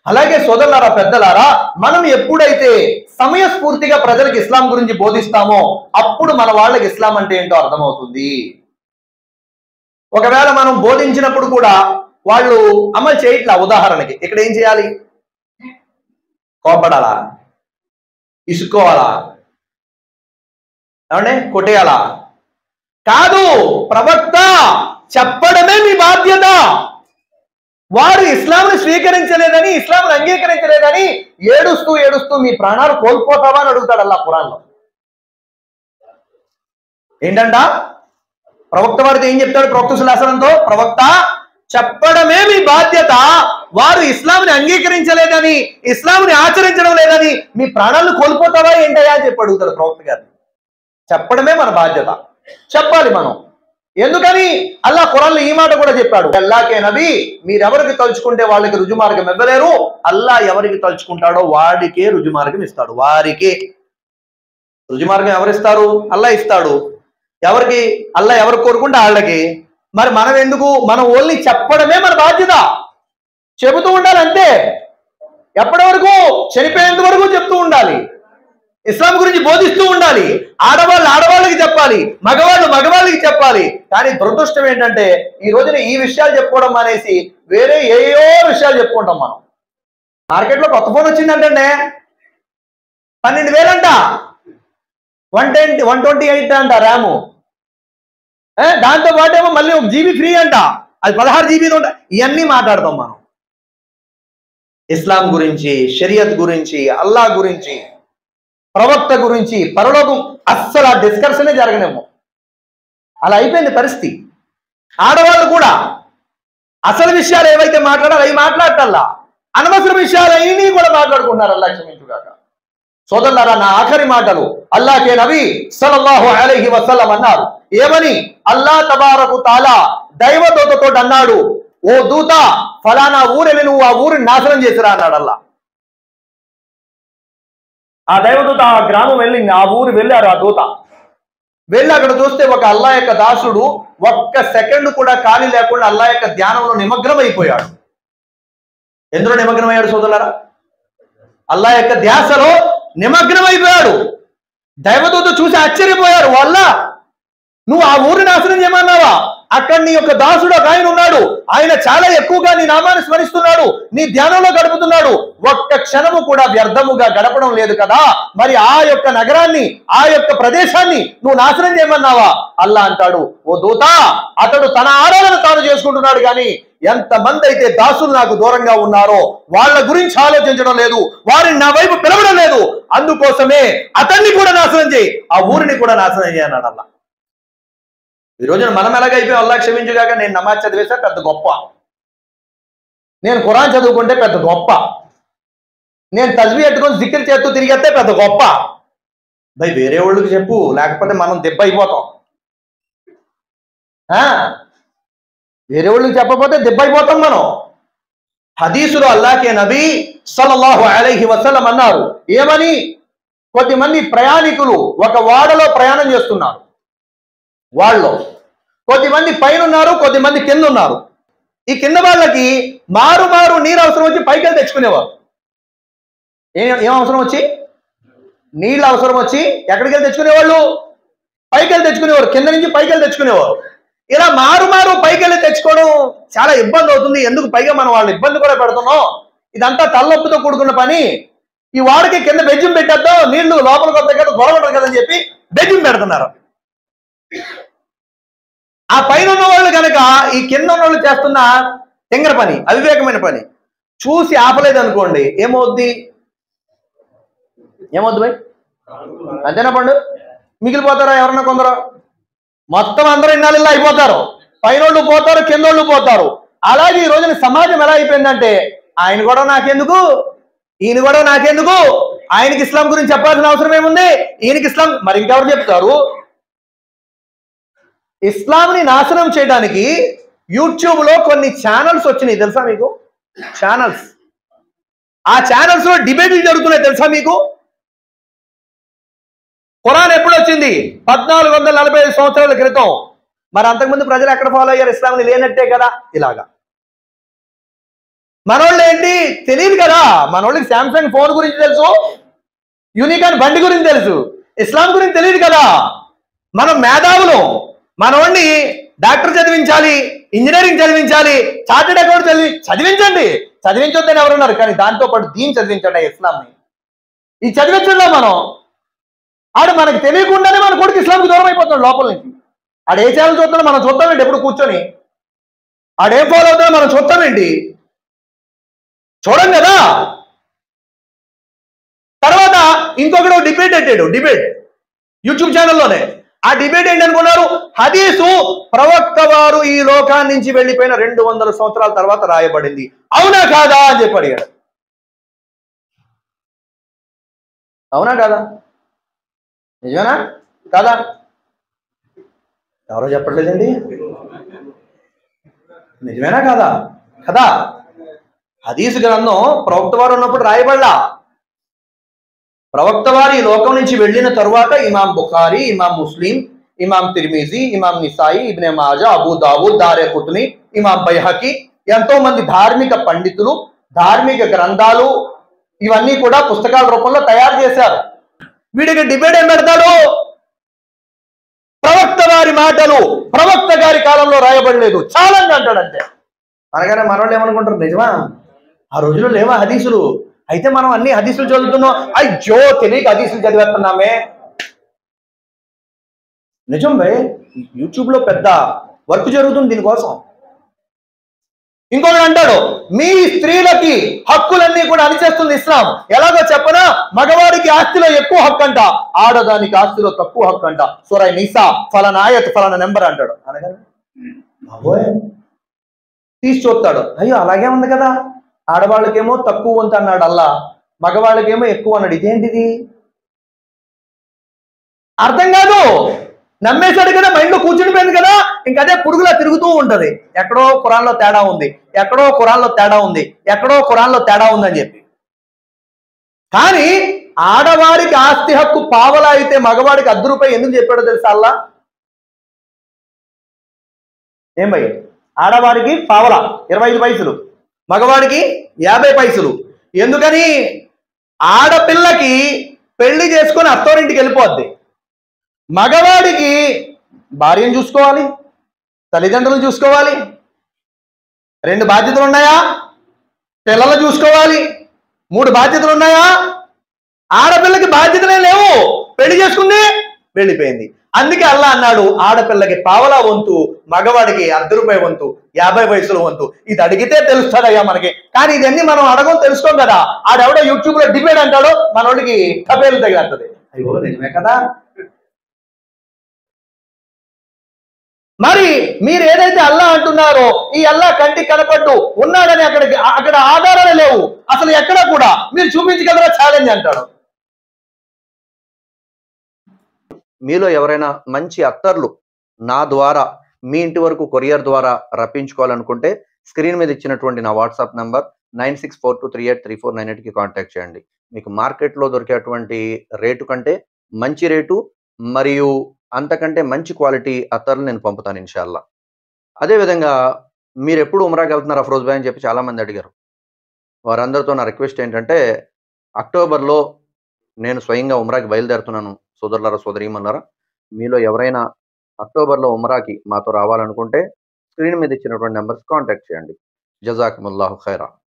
అలాగే సోదరులారా పెద్దలారా మనం ఎప్పుడైతే సమయస్ఫూర్తిగా ప్రజలకు ఇస్లాం గురించి బోధిస్తామో అప్పుడు మన వాళ్ళకి ఇస్లాం అంటే ఏంటో అర్థమవుతుంది ఒకవేళ మనం బోధించినప్పుడు కూడా వాళ్ళు అమలు చేయట్లా ఉదాహరణకి ఇక్కడ ఏం చేయాలి కోపడాలా ఇసుకోవాలా ఏమండి కొట్టేయాలా కాదు ప్రవక్త చెప్పడమే మీ బాధ్యత వారు ఇస్లాంను స్వీకరించలేదని ఇస్లాంను అంగీకరించలేదని ఏడుస్తూ ఏడుస్తూ మీ ప్రాణాలు కోల్పోతావా అని అడుగుతాడు అల్లా ఖురాన్లో ఏంటంట ప్రవక్త వారితో ఏం చెప్తాడు ప్రవక్త సులాసనంతో ప్రవక్త చెప్పడమే మీ బాధ్యత వారు ఇస్లాంని అంగీకరించలేదని ఇస్లాంని ఆచరించడం లేదని మీ ప్రాణాలను కోల్పోతావా ఏంటయ్యా అని చెప్పి అడుగుతాడు ప్రవక్త గారిని చెప్పడమే మన బాధ్యత చెప్పాలి మనం ఎందుకని అల్లా ఖురాన్లో ఈ మాట కూడా చెప్పాడు అల్లాకే నబి మీరెవరికి తలుచుకుంటే వాళ్ళకి రుజుమార్గం ఇవ్వలేరు అల్లా ఎవరికి తలుచుకుంటాడో వాడికే రుజుమార్గం ఇస్తాడు వారికే రుజుమార్గం ఎవరిస్తారు అల్లా ఇస్తాడు ఎవరికి అల్లా ఎవరు కోరుకుంటే వాళ్ళకి మరి మనం ఎందుకు మనం ఓన్లీ చెప్పడమే మన బాధ్యత చెబుతూ ఉండాలి అంతే ఎప్పటి వరకు చనిపోయేంత వరకు చెప్తూ ఉండాలి ఇస్లాం గురించి బోధిస్తూ ఉండాలి ఆడవాళ్ళు ఆడవాళ్ళకి చెప్పాలి మగవాళ్ళు మగవాళ్ళకి చెప్పాలి కానీ దురదృష్టం ఏంటంటే ఈ రోజున ఈ విషయాలు చెప్పుకోవడం అనేసి వేరే ఏయో విషయాలు చెప్పుకుంటాం మనం మార్కెట్లో కొత్త ఫోన్ వచ్చిందంటే పన్నెండు వేలంట one twenty one twenty eight అంట ర్యాము ఏ, దాంతో పాటు ఏమో మళ్ళీ ఒక జీబీ ఫ్రీ అంట అది పదహారు జీబీ ఉంటా ఇవన్నీ మాట్లాడతాం మనం ఇస్లాం గురించి షరియత్ గురించి అల్లా గురించి ప్రవక్త గురించి పరలోకం అస్సలు ఆ డిస్కషనే జరగనేమో అలా అయిపోయింది పరిస్థితి ఆడవాళ్ళు కూడా అసలు విషయాలు ఏవైతే మాట్లాడాలో అవి మాట్లాడటల్లా అనవసర విషయాలు అయినా కూడా మాట్లాడుకుంటున్నారు అల్లా క్షమించుగాక సోదరులారా నా ఆఖరి మాటలు అల్లాకే నబీ సల్లల్లాహు అలైహి వసల్లం అన్నారు ఏమని అల్లా తబారకు తాలా దైవదూతతో అన్నాడు ఓ దూత ఫలానా ఊరెళ్ళి నువ్వు ఆ ఊరిని నాశనం చేసిరా అన్నాడు అల్లా ఆ దైవదూత ఆ గ్రామం వెళ్ళింది ఆ ఊరు వెళ్ళారు ఆ దూత వెళ్ళి అక్కడ చూస్తే ఒక అల్లా యొక్క దాసుడు ఒక్క సెకండ్ కూడా ఖాళీ లేకుండా అల్లా యొక్క ధ్యానంలో నిమగ్నం అయిపోయాడు ఎందులో నిమగ్నం అయ్యాడు సోదరులారా అల్లా యొక్క ధ్యాసలో నిమగ్నం అయిపోయాడు దైవదూత చూసి ఆశ్చర్యపోయారు వాళ్ళ నువ్వు ఆ ఊరిని నాశనం చేయమన్నావా అక్కడ నీ యొక్క దాసుడు ఒక ఆయన ఉన్నాడు ఆయన చాలా ఎక్కువగా నీ నామాన్ని స్మరిస్తున్నాడు నీ ధ్యానంలో గడుపుతున్నాడు ఒక్క క్షణము కూడా వ్యర్థముగా గడపడం లేదు కదా మరి ఆ యొక్క నగరాన్ని ఆ యొక్క ప్రదేశాన్ని నువ్వు నాశనం చేయమన్నావా అల్లా అంటాడు ఓ దూత అతడు తన ఆరాధన తాను చేసుకుంటున్నాడు కానీ ఎంతమంది అయితే దాసులు నాకు దూరంగా ఉన్నారో వాళ్ళ గురించి ఆలోచించడం లేదు వారిని నా వైపు పిలవడం లేదు అందుకోసమే అతన్ని కూడా నాశనం చేయి ఆ ఊరిని కూడా నాశనం చేయన్నాడు అల్లా ఈ రోజున మనం ఎలాగైపోయి అల్లా క్షమించుగాక నేను నమాజ్ చదివేసా పెద్ద గొప్ప నేను ఖురాన్ చదువుకుంటే పెద్ద గొప్ప నేను తజ్వీ పెట్టుకొని జిక్కిరి చేస్తూ తిరిగేస్తే పెద్ద గొప్ప భయ్ వేరే వాళ్ళకి చెప్పు లేకపోతే మనం దెబ్బ అయిపోతాం ఆ? వేరే వాళ్ళకి చెప్పకపోతే దెబ్బ అయిపోతాం మనం హదీసులో అల్లాకే నబీ సల్లల్లాహు అలైహి వసల్లం అన్నారు ఏమని కొద్దిమంది ప్రయాణికులు ఒక వాడలో ప్రయాణం చేస్తున్నారు వాళ్ళు కొద్దిమంది పైన ఉన్నారు కొద్దిమంది కింద ఉన్నారు ఈ కింద వాళ్ళకి మారు మారు నీరు అవసరం వచ్చి పైకి వెళ్ళి తెచ్చుకునేవారు ఏం ఏం అవసరం వచ్చి నీళ్ళు అవసరం వచ్చి ఎక్కడికి వెళ్ళి తెచ్చుకునేవాళ్ళు పైకి వెళ్ళి తెచ్చుకునేవారు కింద నుంచి పైకి వెళ్ళి తెచ్చుకునేవారు ఇలా మారు మారు పైకి వెళ్ళి తెచ్చుకోవడం చాలా ఇబ్బంది అవుతుంది ఎందుకు పైగా మనం వాళ్ళు ఇబ్బంది కూడా పెడుతున్నాం ఇదంతా తలనొప్పితో కూడుకున్న పని ఈ వాడికి కింద బెజ్జం పెట్టేద్దాం నీళ్లు లోపలికి వస్తాయి కదా గొడవ ఉండదు కదని చెప్పి బెజ్జం పెడుతున్నారు ఆ పైన ఉన్న వాళ్ళు కనుక ఈ కింద ఉన్న వాళ్ళు చేస్తున్న తెంగర పని అవివేకమైన పని చూసి ఆపలేదు అనుకోండి ఏమవుద్ది ఏమవుద్ది భయ్ అంతేనా పండు మిగిలిపోతారా ఎవరన్నా కొందరు మొత్తం అందరూ ఇన్నాళ్ళు అయిపోతారు పైనోళ్ళు పోతారు కిందోళ్ళు పోతారు అలాగే ఈ రోజున సమాజం ఎలా అయిపోయిందంటే ఆయన కూడా నాకెందుకు ఈయన కూడా నాకెందుకు ఆయనకి ఇస్లాం గురించి చెప్పాల్సిన అవసరం ఏముంది ఈయనకి ఇస్లాం మరి ఇంకెవరు చెప్తారు ఇస్లాంని నాశనం చేయడానికి యూట్యూబ్ లో కొన్ని ఛానల్స్ వచ్చినాయి తెలుసా మీకు ఛానల్స్ ఆ ఛానల్స్ లో డిబేట్లు జరుగుతున్నాయి తెలుసా మీకు ఖురాన్ ఎప్పుడు వచ్చింది పద్నాలుగు వందల నలభై ఐదు సంవత్సరాల క్రితం మరి అంతకుముందు ప్రజలు ఎక్కడ ఫాలో అయ్యారు ఇస్లాంని లేనట్టే కదా ఇలాగా మనోళ్ళు ఏంటి తెలియదు కదా మనోళ్ళకి శాంసంగ్ ఫోన్ గురించి తెలుసు యూనికాన్ బండి గురించి తెలుసు ఇస్లాం గురించి తెలియదు కదా మనం మేధావులు మనోడిని డాక్టర్ చదివించాలి ఇంజనీరింగ్ చదివించాలి చార్టెడ్ అకౌంట్ చదివి చదివించండి చదివించొద్దని ఎవరున్నారు కానీ దాంతో పాటు దీన్ని చదివించండి ఆ ఇస్లాంని ఇది చదివించండి మనం ఆడు మనకు తెలియకుండానే మన కొడుకు ఇస్లాంకి దూరం అయిపోతున్నాడు లోపల నుంచి ఆడు ఏ ఛానల్ చూస్తున్నాడో మనం చూస్తామేంటి ఎప్పుడు కూర్చొని ఆడేం ఫాలో అవుతాడో మనం చూస్తామేంటి చూడం కదా తర్వాత ఇంకొకడు డిబేట్ పెట్టాడు డిబేట్ యూట్యూబ్ ఛానల్లోనే ఆ డిబేట్ ఏంటనుకున్నారు హదీసు ప్రవక్త వారు ఈ లోకాన్ని నుంచి వెళ్ళిపోయిన రెండు వందల సంవత్సరాల తర్వాత రాయబడింది అవునా కాదా అని చెప్పి అడిగాడు అవునా కాదా నిజమేనా కాదా ఎవరో చెప్పట్లేదండి నిజమేనా కాదా కదా హదీసు గ్రంథం ప్రవక్త వారు ఉన్నప్పుడు రాయబడలా ప్రవక్త వారు ఈ లోకం నుంచి వెళ్ళిన తరువాత ఇమాం బుఖారి ఇమాం ముస్లిం ఇమాం తిర్మిజీ ఇమాం నిసాయి ఇబ్నె మాజా అబూ దావూద్ దారే కుతుని ఇమాం బైహకి ఎంతో మంది ధార్మిక పండితులు ధార్మిక గ్రంథాలు ఇవన్నీ కూడా పుస్తకాల రూపంలో తయారు చేశారు వీడికి డిబేట్ ఏం పెడతాడు ప్రవక్త వారి మాటలు ప్రవక్త గారి కాలంలో రాయబడలేదు చాలండి అంటాడు అంతే అనగానే మనోళ్ళు ఏమనుకుంటారు నిజమా ఆ రోజుల్లో లేవా హదీసులు అయితే మనం అన్ని హదీసులు చదువుతున్నాం అయ్యో తెలియక హదీసులు చదివేస్తున్నామే నిజం భయ్ యూట్యూబ్ లో పెద్ద వర్క్ జరుగుతుంది దీనికోసం ఇంకొకటి అంటాడు మీ స్త్రీలకి హక్కులన్నీ కూడా అనిచేస్తుంది ఇస్లాం ఎలాగో చెప్పనా మగవాడికి ఆస్తిలో ఎక్కువ హక్కు అంట ఆడదానికి ఆస్తిలో తక్కువ హక్కు అంట సూరై నిసా ఫలానా ఆయత్ ఫలానా నెంబర్ అంటాడు అనగా బాబోయ్ తీసి చూస్తాడు అయ్యో అలాగే ఉంది కదా ఆడవాళ్ళకేమో తక్కువ వంతు అన్నాడు అల్లా మగవాళ్ళకేమో ఎక్కువ అన్నాడు ఇదేంటిది అర్థం కాదు నమ్మేశాడు కదా మైండ్ లో కూర్చునిపోయింది కదా ఇంక అదే పురుగులా తిరుగుతూ ఉంటది ఎక్కడో కురాన్లో తేడా ఉంది ఎక్కడో కురాన్లో తేడా ఉంది ఎక్కడో కురాన్లో తేడా ఉందని చెప్పి కానీ ఆడవారికి ఆస్తి హక్కు పావలా అయితే మగవాడికి అర్ధ రూపాయి ఎందుకు చెప్పాడో తెలుసా అల్లా ఏం భయ్ ఆడవాడికి పావలా ఇరవై ఐదు పైసలు మగవాడికి యాభై పైసలు ఎందుకని ఆడపిల్లకి పెళ్లి చేసుకొని అత్తోరింటికి వెళ్ళిపోద్ది మగవాడికి భార్యను చూసుకోవాలి తల్లిదండ్రులను చూసుకోవాలి రెండు బాధ్యతలు ఉన్నాయా పిల్లలు చూసుకోవాలి మూడు బాధ్యతలు ఉన్నాయా ఆడపిల్లకి బాధ్యతలే లేవు పెళ్లి చేసుకుంది వెళ్ళిపోయింది అందుకే అల్లా అన్నాడు ఆడపిల్లకి పావలా వంతు మగవాడికి అర్ధ రూపాయి వంతు యాభై వయసుల వంతు ఇది అడిగితే తెలుస్తుందయ్యా మనకి కానీ ఇదన్నీ మనం అడగం తెలుసుకోం కదా ఆడెవడో యూట్యూబ్ లో డిబేట్ అంటాడో మనోడికి కబేలు తగిలంటది అయ్యో నిజమే కదా మరి మీరు ఏదైతే అల్లా అంటున్నారో ఈ అల్లా కంటికి కనపడ్డు ఉన్నాడని అక్కడికి అక్కడ ఆధారాలు లేవు అసలు ఎక్కడ కూడా మీరు చూపించగలరా ఛాలెంజ్ అంటాడు మీలో ఎవరైనా మంచి అత్తర్లు నా ద్వారా మీ ఇంటి వరకు కొరియర్ ద్వారా రప్పించుకోవాలనుకుంటే స్క్రీన్ మీద ఇచ్చినటువంటి నా WhatsApp number nine six four two three eight three four nine ఎయిట్కి కాంటాక్ట్ చేయండి మీకు మార్కెట్లో దొరికేటువంటి రేటు కంటే మంచి రేటు మరియు అంతకంటే మంచి క్వాలిటీ అత్తర్లు నేను పంపుతాను ఇన్షాల్లా అదేవిధంగా మీరు ఎప్పుడు ఉమరాకి వెళ్తున్నారు అఫ్రోజ్ భాయ్ అని చెప్పి చాలామంది అడిగారు వారందరితో నా రిక్వెస్ట్ ఏంటంటే అక్టోబర్లో నేను స్వయంగా ఉమరాకి బయలుదేరుతున్నాను సోదరులారా సోదరీమన్నారా మీలో ఎవరైనా అక్టోబర్లో ఉమరాకి మాతో రావాలనుకుంటే స్క్రీన్ మీద ఇచ్చినటువంటి నెంబర్స్ కాంటాక్ట్ చేయండి జజాకుముల్లాహు ఖైరా